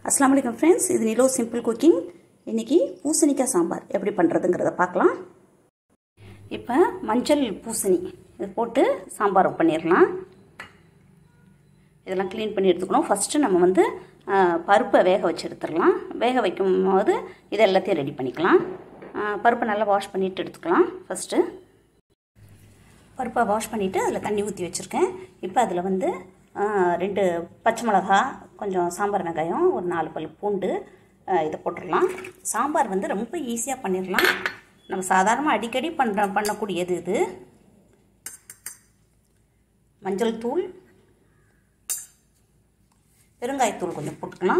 அஸ்லாம் வலைக்கம் ஃப்ரெண்ட்ஸ் இது நிலோ சிம்பிள் குக்கிங் இன்றைக்கி பூசணிக்காய் சாம்பார் எப்படி பண்ணுறதுங்கிறத பார்க்கலாம் இப்போ மஞ்சள் பூசணி இது போட்டு சாம்பார் பண்ணிடலாம் இதெல்லாம் க்ளீன் பண்ணி எடுத்துக்கணும் ஃபஸ்ட்டு நம்ம வந்து ஆ, பருப்பை வேக வச்சு எடுத்துடலாம் வேக வைக்கும் போது இது எல்லாத்தையும் ரெடி பண்ணிக்கலாம் ஆ, பருப்பை நல்லா வாஷ் பண்ணிவிட்டு எடுத்துக்கலாம் ஃபஸ்ட்டு பருப்பை வாஷ் பண்ணிவிட்டு அதில் தண்ணி ஊற்றி வச்சுருக்கேன் இப்போ அதில் வந்து ஆ, ரெண்டு பச்சை மிளகா கொஞ்சம் சாம்பார் வெங்காயம் ஒரு நாலு பல் பூண்டு ஆ, இதை போட்டுடலாம் சாம்பார் வந்து ரொம்ப ஈஸியாக பண்ணிடலாம் நம்ம சாதாரணமாக அடிக்கடி பண்ணுற பண்ணக்கூடியது இது மஞ்சள் தூள் பெருங்காயத்தூள் கொஞ்சம் போட்டுக்கலாம்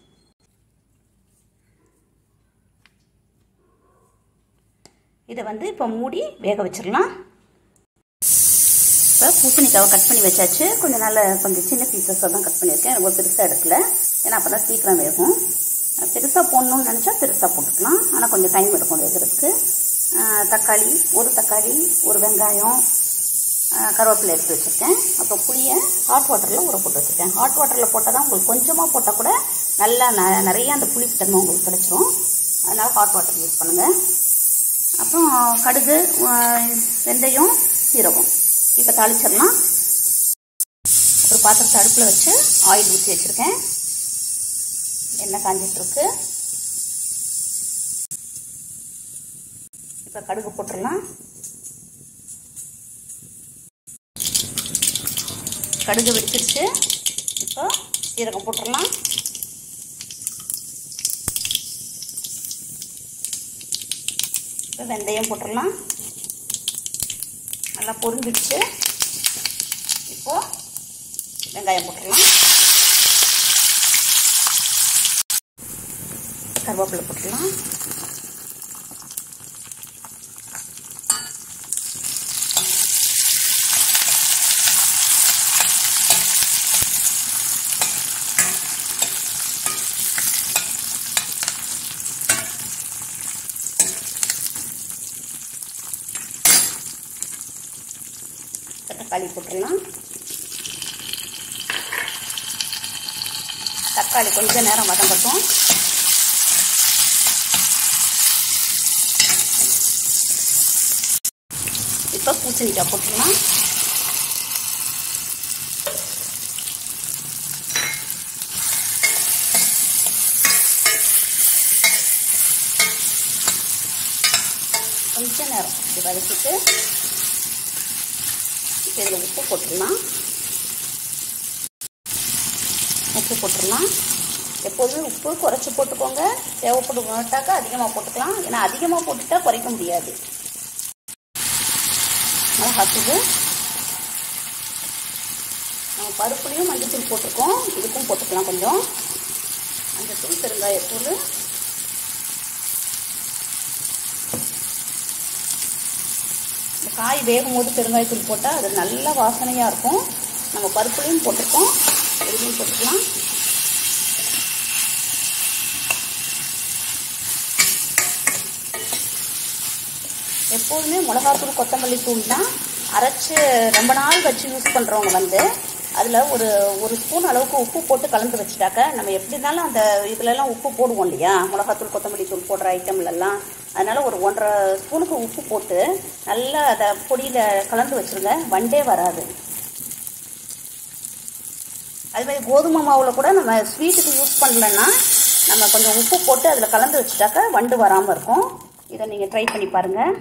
இதை வந்து இப்போ மூடி வேக வச்சிடலாம் இப்போ பூசணிக்காவை கட் பண்ணி வச்சாச்சு கொஞ்சம் நல்ல கொஞ்சம் சின்ன பீசஸாக தான் கட் பண்ணியிருக்கேன் ரொம்ப பெருசாக எடுக்கல ஏன்னா அப்போ தான் சீக்கிரம் வேகும் பெருசாக போடணும்னு நினச்சா பெருசாக போட்டுக்கலாம் ஆனால் கொஞ்சம் டைம் எடுக்கும் வேகிறதுக்கு ஆஹ் தக்காளி ஒரு தக்காளி ஒரு வெங்காயம் ஆஹ் கருவேப்பிலை எடுத்து வச்சுருக்கேன் அப்புறம் புளியை ஹாட் வாட்டரில் ஊற போட்டு வச்சுருக்கேன் ஹாட் வாட்டரில் போட்டால் தான் உங்களுக்கு கொஞ்சமாக போட்டால் கூட நல்லா ந நிறைய அந்த புளிப்புத்தன்மை உங்களுக்கு கிடைச்சிரும் அதனால் ஹாட் வாட்டர் யூஸ் பண்ணுங்கள் அப்புறம் கடுகு ஆஹ் வெந்தயம் சீரகம் இப்போ தாளிச்சிடலாம் ஒரு பாத்திரத்தை அடுப்பில் வச்சு ஆயில் ஊற்றி வச்சுருக்கேன் எண்ணெய் காஞ்சிட்ருக்கு இப்போ கடுகு போட்டுடலாம் கடுகு வெடிச்சிருச்சு இப்போ சீரகம் போட்டுடலாம் இப்போ வெந்தயம் போட்டுடலாம் நல்லா பொரிஞ்சிடுச்சு இப்போ வெங்காயம் போட்டுடலாம் கருவேப்பிலை போட்டுடலாம் தக்காளி போட்டுடலாம் தக்காளி கொஞ்ச நேரம் வதங்கட்டும் இப்போ பூசணிக்காய் போட்டுடலாம் கொஞ்ச நேரம் இது வதக்கிட்டு இப்போ இதில் உப்பு போட்டுடலாம் உப்பு போட்டுடலாம் எப்போதுமே உப்பு குறைச்சி போட்டுக்கோங்க தேவைப்படும் போட்டாக்கா அதிகமாக போட்டுக்கலாம் ஏன்னா அதிகமாக போட்டுட்டா குறைக்க முடியாது மிளகாத்தூள் நம்ம பருப்புலையும் மஞ்சத்தூள் போட்டிருக்கோம் இதுக்கும் போட்டுக்கலாம் கொஞ்சம் மஞ்சத்தூள் பெருங்காயத்தூள் இந்த காய் வேகும் போது பெருங்காயத்தூள் போட்டால் அது நல்ல வாசனையாக இருக்கும் நம்ம பருப்புலையும் போட்டிருக்கோம் இதுலையும் போட்டுக்கலாம் எப்போதுமே மிளகாத்தூள் கொத்தமல்லி தூள் தான் அரைச்சி ரொம்ப நாள் வச்சு யூஸ் பண்ணுறவங்க வந்து அதில் ஒரு ஒரு ஸ்பூன் அளவுக்கு உப்பு போட்டு கலந்து வச்சுட்டாக்க நம்ம எப்படி இருந்தாலும் அந்த இதுலலாம் உப்பு போடுவோம் இல்லையா மிளகாத்தூள் கொத்தமல்லி தூள் போடுற ஐட்டம்லலாம் அதனால் ஒரு ஒன்றரை ஸ்பூனுக்கு உப்பு போட்டு நல்லா அதை பொடியில் கலந்து வச்சுருங்க வண்டே வராது அது மாதிரி கோதுமை மாவில் கூட நம்ம ஸ்வீட்டுக்கு யூஸ் பண்ணலன்னா நம்ம கொஞ்சம் உப்பு போட்டு அதில் கலந்து வச்சுட்டாக்க வண்டு வராமல் இருக்கும் இதை நீங்கள் ட்ரை பண்ணி பாருங்கள்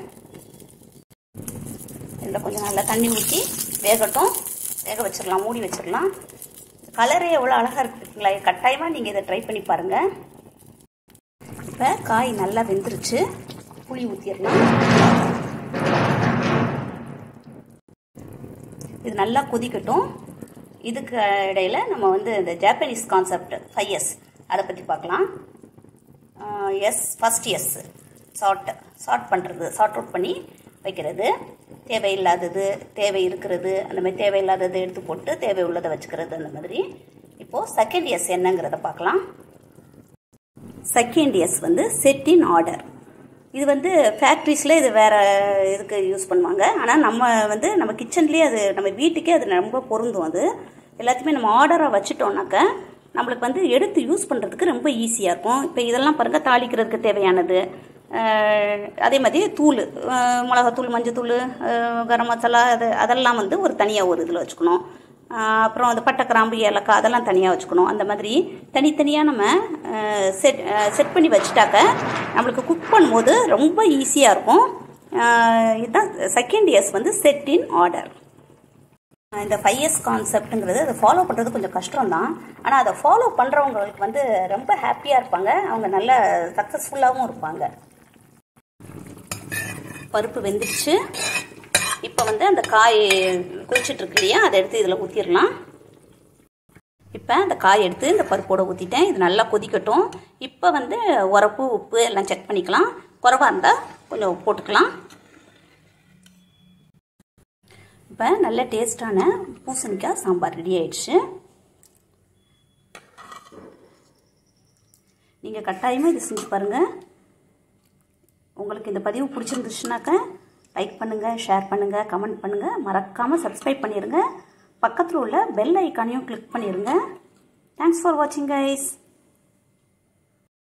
இதில் கொஞ்சம் நல்லா தண்ணி ஊற்றி வேகட்டும் வேக வச்சிடலாம் மூடி வச்சிடலாம் கலரே எவ்வளோ அழகாக இருக்குங்களா கட்டாயமாக நீங்கள் இதை ட்ரை பண்ணி பாருங்கள் இப்போ காய் நல்லா வெந்துருச்சு புளி ஊற்றிடலாம் இது நல்லா கொதிக்கட்டும் இதுக்கு இடையில நம்ம வந்து இந்த ஜாப்பனீஸ் கான்செப்ட் ஃபைவ் எஸ் அதை பற்றி பார்க்கலாம் S first S sort sort பண்ணுறது சார்ட் அவுட் பண்ணி வைக்கிறது தேவையில்லாதது தேவை இருக்கிறது அந்த மாதிரி தேவையில்லாததை எடுத்து போட்டு தேவை உள்ளதை வச்சுக்கிறது அந்த மாதிரி இப்போது செகண்ட் எஸ் என்னங்கிறத பார்க்கலாம் செகண்ட் எஸ் வந்து செட் இன் ஆர்டர் இது வந்து ஃபேக்ட்ரிஸில் இது வேறு இதுக்கு யூஸ் பண்ணுவாங்க ஆனால் நம்ம வந்து நம்ம கிச்சன்லேயே அது நம்ம வீட்டுக்கே அது ரொம்ப பொருந்தும் அது எல்லாத்தையுமே நம்ம ஆர்டராக வச்சுட்டோம்னாக்க நம்மளுக்கு வந்து எடுத்து யூஸ் பண்ணுறதுக்கு ரொம்ப ஈஸியாக இருக்கும் இப்போ இதெல்லாம் பாருங்கள் தாளிக்கிறதுக்கு தேவையானது அஹ், அதே மாதிரி தூள் அஹ், மிளகாத்தூள் மஞ்சத்தூள் அஹ், கரம் மசாலா அது அதெல்லாம் வந்து ஒரு தனியாக ஒரு இதில் வச்சுக்கணும் அஹ், அப்புறம் அந்த பட்டை கிராம்பு ஏலக்காய் அதெல்லாம் தனியாக வச்சுக்கணும் அந்த மாதிரி தனித்தனியாக நம்ம செட் செட் பண்ணி வச்சுட்டாக்க நம்மளுக்கு குக் பண்ணும்போது ரொம்ப ஈஸியாக இருக்கும் அஹ், இதுதான் செகண்ட் இயர்ஸ் வந்து செட் இன் ஆர்டர் இந்த ஃபைவ் இயர்ஸ் கான்செப்ட்டுங்கிறது அதை ஃபாலோ பண்ணுறது கொஞ்சம் கஷ்டம் தான் ஆனால் அதை ஃபாலோ பண்ணுறவங்களுக்கு வந்து ரொம்ப ஹாப்பியாக இருப்பாங்க அவங்க நல்ல சக்ஸஸ்ஃபுல்லாகவும் இருப்பாங்க பருப்பு வெந்துடுச்சு இப்போ வந்து அந்த காய் கொதிச்சிட்டு இருக்கு இல்லையா அதை எடுத்து இதில் ஊற்றிடலாம் இப்போ அந்த காய் எடுத்து இந்த பருப்போட ஊற்றிட்டேன் இது நல்லா கொதிக்கட்டும் இப்போ வந்து உரப்பு உப்பு எல்லாம் செக் பண்ணிக்கலாம் குறவா இருந்தால் கொஞ்சம் போட்டுக்கலாம் இப்போ நல்ல டேஸ்டான பூசணிக்காய் சாம்பார் ரெடி ஆயிடுச்சு நீங்கள் கட்டாயமாக இது செஞ்சு பாருங்கள் உங்களுக்கு இந்த பதிவு பிடிச்சிருந்துச்சுனாக்கா லைக் பண்ணுங்கள் ஷேர் பண்ணுங்கள் கமெண்ட் பண்ணுங்கள் மறக்காமல் சப்ஸ்கிரைப் பண்ணிடுங்க பக்கத்தில் உள்ள பெல் ஐக்கானையும் கிளிக் பண்ணிடுங்க தேங்க்ஸ் ஃபார் வாட்சிங் கைஸ்